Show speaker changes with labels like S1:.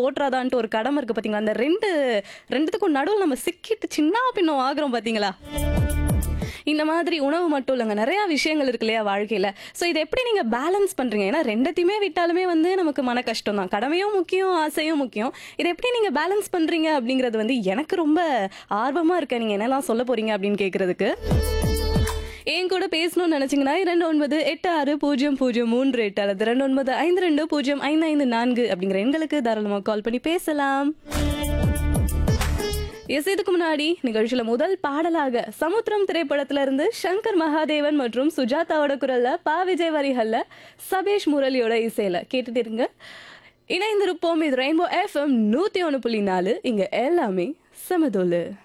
S1: போட்டுறாதான்ட்டு ஒரு கடமை இருக்கு பாத்தீங்களா அந்த ரெண்டு ரெண்டுத்துக்கும் நடுவில் நம்ம சிக்கிட்டு சின்ன பின்னம் ஆகுறோம் பாத்தீங்களா இந்த மாதிரி உணவு மட்டும் இல்லைங்க நிறைய விஷயங்கள் இருக்கு இல்லையா வாழ்க்கையில ஸோ இதை எப்படி நீங்க பேலன்ஸ் பண்றீங்க ஏன்னா ரெண்டத்தையுமே விட்டாலுமே வந்து நமக்கு மன கஷ்டம் தான் கடமையும் முக்கியம் ஆசையும் முக்கியம் இதை எப்படி நீங்க பேலன்ஸ் பண்றீங்க அப்படிங்கிறது வந்து எனக்கு ரொம்ப ஆர்வமா இருக்கு நீங்க என்னெல்லாம் சொல்ல போறீங்க அப்படின்னு கேட்கறதுக்கு என் கூட பேசணும்னு நினைச்சீங்கன்னா இரண்டு ஒன்பது எட்டு ஆறு பூஜ்ஜியம் பூஜ்ஜியம் மூன்று எட்டு அல்லது ரெண்டு ஒன்பது ஐந்து ரெண்டு பூஜ்ஜியம் ஐந்து ஐந்து நான்கு அப்படிங்கிற எண்களுக்கு தாராளமாக கால் பண்ணி பேசலாம் எஸ் இதுக்கு முன்னாடி நிகழ்ச்சியில முதல் பாடலாக சமுத்திரம் திரைப்படத்துல இருந்து சங்கர் மகாதேவன் மற்றும் சுஜாதாவோட குரல்ல பா விஜய் வரிகள்ல சபேஷ் முரளியோட இசையில கேட்டுட்டு இருங்க இணைந்திருப்போம் இது ரெயின்போ எஃப்எம் நூத்தி ஒன்று புள்ளி நாலு இங்க எல்லாமே சமதோலு